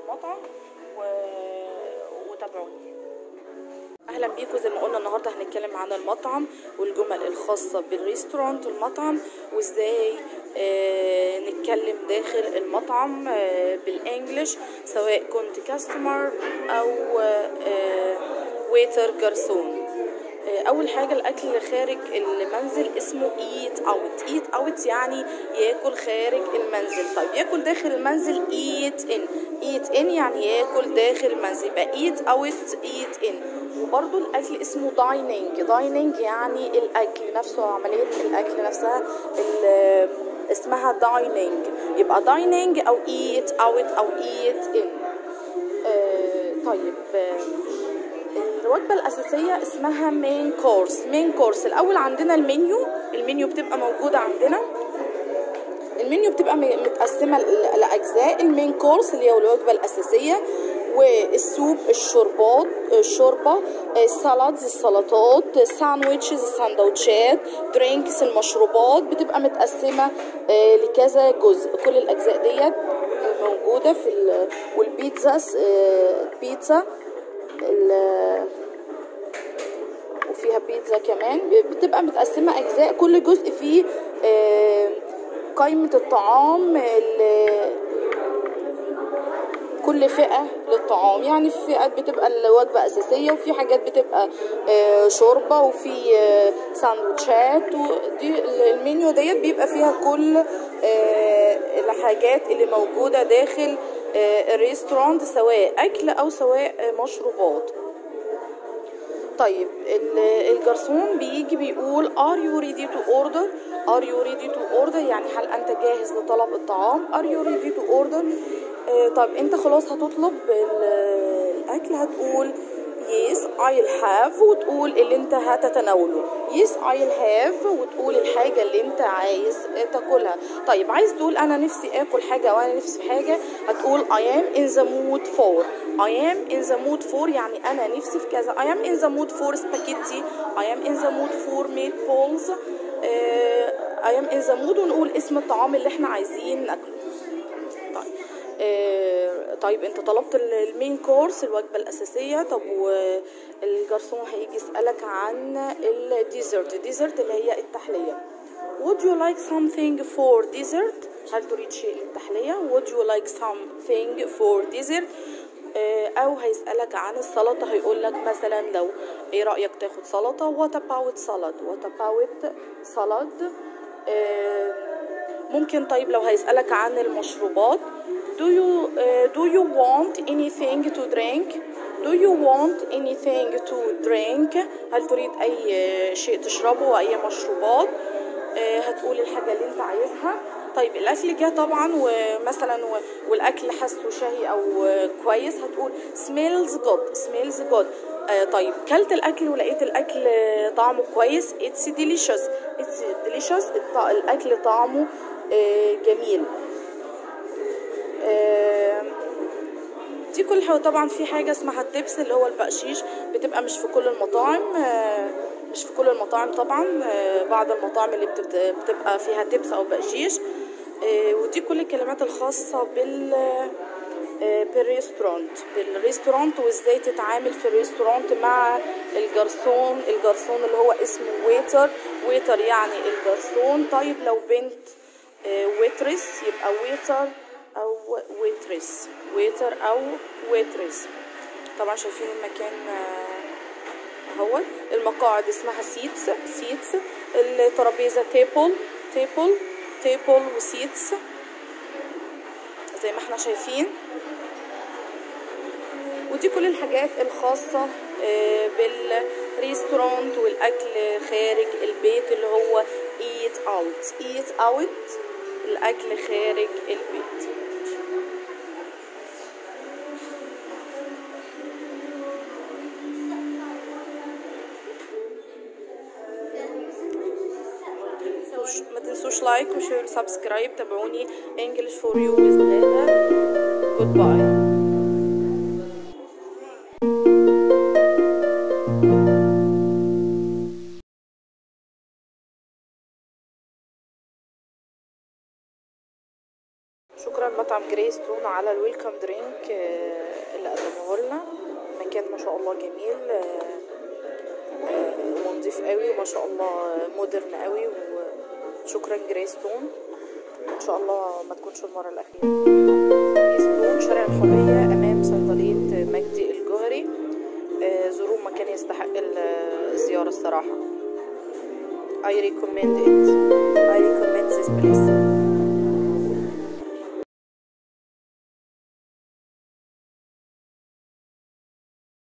المطعم و... وتابعوني اهلا بيكم زي ما قلنا النهارده هنتكلم عن المطعم والجمل الخاصه بالريستورانت والمطعم وازاي آه نتكلم داخل المطعم آه بالانجلش سواء كنت كاستمر او آه ويتر جرسون اول حاجه الاكل خارج المنزل اسمه ايت اوت ايت اوت يعني ياكل خارج المنزل طيب ياكل داخل المنزل ايت ان ايت ان يعني ياكل داخل المنزل يبقى ايت اوت ايت ان وبرضو الاكل اسمه دايننج دايننج يعني الاكل نفسه عمليه الاكل نفسها اسمها دايننج يبقى دايننج او ايت اوت او ايت ان آه طيب آه الوجبه الاساسيه اسمها مين كورس مين كورس الاول عندنا المنيو المنيو بتبقى موجوده عندنا المنيو بتبقى متقسمه لاجزاء المين كورس اللي هو الوجبه الاساسيه والسوب الشربات الشوربه السلطز السلطات الساندويتشز السندوتشات درينكس المشروبات بتبقى متقسمه لكذا جزء كل الاجزاء ديت موجوده في والبيتزا البيتزا وفيها بيتزا كمان بتبقى متقسمة أجزاء كل جزء فيه قائمة الطعام كل فئة للطعام يعني في فئات بتبقى الوجبة أساسية وفي حاجات بتبقى شوربة وفي ساندوتشات ودي المنيو ديت بيبقى فيها كل الحاجات اللي موجودة داخل الريستورانت سواء اكل او سواء مشروبات طيب الجرسون بيجي بيقول are you ready to order are you ready to order يعني هل انت جاهز لطلب الطعام are you ready to order آه طيب انت خلاص هتطلب الاكل هتقول yes I'll have وتقول اللي انت هتتناوله yes I'll have وتقول الحاجة اللي انت عايز تاكلها طيب عايز تقول انا نفسي اكل حاجة او انا نفسي في حاجة هتقول I am in the mood for I am in the mood for يعني انا نفسي في كذا I am in the mood for spaghetti I am in the mood for meatballs uh, I am in the mood ونقول اسم الطعام اللي احنا عايزين ناكله طيب آه طيب انت طلبت المين كورس الوجبه الاساسيه طب والجرسون هيجي يسالك عن الديزرت الديزرت اللي هي التحليه would you like something for dessert هل تريد شيء للتحليه would you like something for dessert آه او هيسالك عن السلطه هيقول لك مثلا لو ايه رايك تاخد سلطه what about salad what about salad آه ممكن طيب لو هيسالك عن المشروبات do you uh, do you want anything to drink do you want anything to drink هل تريد اي شيء تشربه اي مشروبات uh, هتقول الحاجه اللي انت عايزها طيب الاكل جه طبعا ومثلا والاكل حاسه شهي او كويس هتقول smells good smells good آه طيب كلت الاكل ولقيت الاكل طعمه كويس it's delicious it's delicious الاكل طعمه آه جميل دي كل حاجة طبعا في حاجة اسمها التبس اللي هو البقشيش بتبقى مش في كل المطاعم مش في كل المطاعم طبعا بعض المطاعم اللي بتبقى فيها تبس او بقشيش ودي كل الكلمات الخاصة بال بالريستورانت بالريستورانت وازاي تتعامل في الريستورانت مع الجرسون الجرسون اللي هو اسمه ويتر ويتر يعني الجرسون طيب لو بنت ويترس يبقى ويتر او ويترس ويتر او ويترس طبعا شايفين المكان اهوت المقاعد اسمها سيتس سيتس الترابيزه تيبل تيبل تيبل وسيتس زي ما احنا شايفين ودي كل الحاجات الخاصة بالريستورانت والأكل خارج البيت اللي هو eat out eat out الأكل خارج البيت ما تنسوش لايك وشير وسبسكرايب تابعوني انجلش فور يو with غادة جود باي شكرا مطعم جريستون على الويلكم درينك آه، اللي قدموه لنا مكان ما شاء الله جميل آه، آه، ونضيف قوي وما شاء الله مودرن قوي وشكرا جريستون ان شاء الله ما تكونش المره الاخيره جريستون شارع الحريه امام صيدليه مجدي الجوهري آه، زوروه مكان يستحق ال- الزياره الصراحه I recommend it I recommend this place